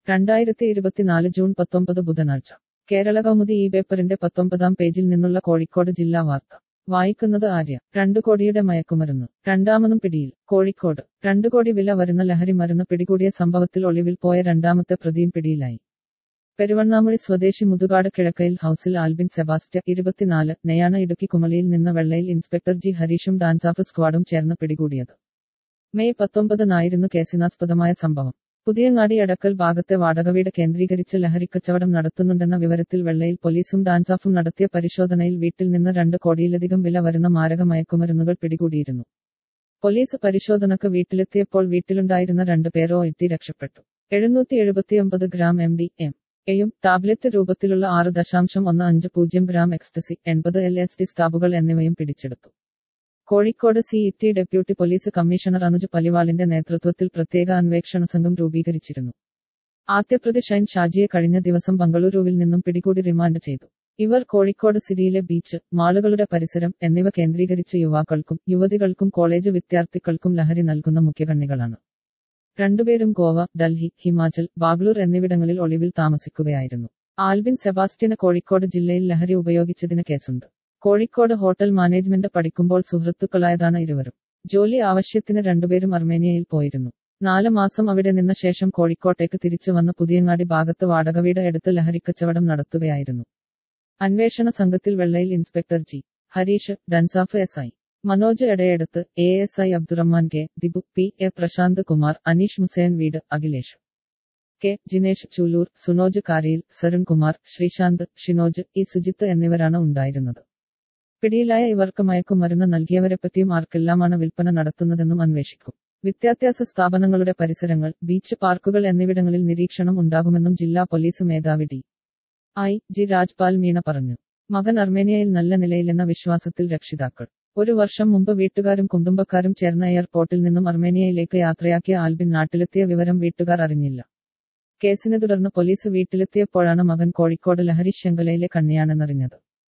രണ്ടായിരത്തി ഇരുപത്തിനാല് ജൂൺ പത്തൊമ്പത് ബുധനാഴ്ച കേരള കൗമുദി ഈ പേപ്പറിന്റെ പത്തൊമ്പതാം പേജിൽ നിന്നുള്ള കോഴിക്കോട് ജില്ലാ വാർത്ത വായിക്കുന്നത് ആര്യ രണ്ടു കോടിയുടെ മയക്കുമരുന്ന് രണ്ടാമതും പിടിയിൽ കോഴിക്കോട് രണ്ടു കോടി വില വരുന്ന ലഹരി മരുന്ന് പിടികൂടിയ സംഭവത്തിൽ ഒളിവിൽ പോയ രണ്ടാമത്തെ പ്രതിയും പിടിയിലായി പെരുവണ്ണാമുഴി സ്വദേശി മുതുകാട് കിഴക്കയിൽ ഹൌസിൽ ആൽബിൻ സെബാസ്റ്റ്യ ഇരുപത്തിനാല് നെയാണ് ഇടുക്കി കുമളിയിൽ നിന്ന് വെള്ളയിൽ ഇൻസ്പെക്ടർ ജി ഹരീഷും ഡാൻസാഫ് സ്ക്വാഡും ചേർന്ന് പിടികൂടിയത് മെയ് പത്തൊമ്പതിനായിരുന്നു കേസിനാസ്പദമായ സംഭവം പുതിയങ്ങാടി എടക്കൽ ഭാഗത്തെ വാടക വീട് കേന്ദ്രീകരിച്ച് ലഹരിക്കച്ചവടം നടത്തുന്നുണ്ടെന്ന വിവരത്തിൽ വെള്ളയിൽ പോലീസും ഡാൻസാഫും നടത്തിയ പരിശോധനയിൽ വീട്ടിൽ നിന്ന് രണ്ട് കോടിയിലധികം വില വരുന്ന മാരക മയക്കുമരുന്നുകൾ പിടികൂടിയിരുന്നു പോലീസ് പരിശോധനക്ക് വീട്ടിലെത്തിയപ്പോൾ വീട്ടിലുണ്ടായിരുന്ന രണ്ട് പേരോ എത്തി രക്ഷപ്പെട്ടു എഴുന്നൂറ്റി എഴുപത്തിയൊമ്പത് ഗ്രാം എം ഡി എം എയും ടാബ്ലറ്റ് രൂപത്തിലുള്ള ആറ് ദശാംശം ഒന്ന് അഞ്ച് പൂജ്യം ഗ്രാം എക്സ്റ്റസി എൺപത് എൽ എസ് ടി സ്റ്റാബുകൾ എന്നിവയും പിടിച്ചെടുത്തു Kozhikode city deputy police commissioner Anuj പലിവാളിന്റെ നേതൃത്വത്തിൽ പ്രത്യേക അന്വേഷണ സംഘം രൂപീകരിച്ചിരുന്നു ആദ്യപ്രതി ഷൈൻ ഷാജിയെ കഴിഞ്ഞ ദിവസം ബംഗളൂരുവിൽ നിന്നും പിടികൂടി റിമാൻഡ് ചെയ്തു ഇവർ കോഴിക്കോട് സിറ്റിയിലെ ബീച്ച് മാളുകളുടെ പരിസരം എന്നിവ കേന്ദ്രീകരിച്ച് യുവാക്കൾക്കും യുവതികൾക്കും കോളേജ് വിദ്യാർത്ഥികൾക്കും ലഹരി നൽകുന്ന മുഖ്യകണ്ണികളാണ് രണ്ടുപേരും ഗോവ ഡൽഹി ഹിമാചൽ ബാഗ്ലൂർ എന്നിവിടങ്ങളിൽ ഒളിവിൽ താമസിക്കുകയായിരുന്നു ആൽബിൻ സെബാസ്റ്റ്യന് കോഴിക്കോട് ജില്ലയിൽ ലഹരി ഉപയോഗിച്ചതിന് കേസുണ്ട് കോഴിക്കോട് ഹോട്ടൽ മാനേജ്മെന്റ് പഠിക്കുമ്പോൾ സുഹൃത്തുക്കളായതാണ് ഇരുവരും ജോലി ആവശ്യത്തിന് രണ്ടുപേരും അർമേനിയയിൽ പോയിരുന്നു നാല് മാസം അവിടെ നിന്ന ശേഷം കോഴിക്കോട്ടേക്ക് തിരിച്ചു വന്ന് പുതിയങ്ങാടി ഭാഗത്ത് വാടക വീട് എടുത്ത് ലഹരിക്കച്ചവടം നടത്തുകയായിരുന്നു അന്വേഷണ സംഘത്തിൽ Vellayil inspector G Harish DANSAF S I Manoj Edayeduth A S I Abdurahman K Dibu P A Prashanth Kumar Aneesh Musen വീട് അഖിലേഷ് കെ ജിനേഷ് ചൂലൂർ സുനോജ് കാരിയിൽ സരുൺകുമാർ ശ്രീശാന്ത് ഷിനോജ് ഇ സുജിത്ത് എന്നിവരാണ് ഉണ്ടായിരുന്നത് പിടിയിലായ ഇവർക്ക് മയക്കുമരുന്ന് നൽകിയവരെപ്പറ്റിയും ആർക്കെല്ലാമാണ് വിൽപ്പന നടത്തുന്നതെന്നും അന്വേഷിക്കും വിദ്യാഭ്യാസ സ്ഥാപനങ്ങളുടെ പരിസരങ്ങൾ ബീച്ച് പാർക്കുകൾ എന്നിവിടങ്ങളിൽ നിരീക്ഷണം ഉണ്ടാകുമെന്നും ജില്ലാ പോലീസ് മേധാവി D I G Rajpal Meena പറഞ്ഞു മകൻ അർമേനിയയിൽ നല്ല നിലയിലെന്ന വിശ്വാസത്തിൽ രക്ഷിതാക്കൾ ഒരു വർഷം മുമ്പ് വീട്ടുകാരും കുടുംബക്കാരും ചേർന്ന എയർപോർട്ടിൽ നിന്നും അർമേനിയയിലേക്ക് യാത്രയാക്കിയ ആൽബിൻ നാട്ടിലെത്തിയ വിവരം വീട്ടുകാർ അറിഞ്ഞില്ല കേസിനെ തുടർന്ന് പോലീസ് വീട്ടിലെത്തിയപ്പോഴാണ് മകൻ കോഴിക്കോട് ലഹരി ശൃംഖലയിലെ കണ്ണിയാണെന്നറിഞ്ഞത്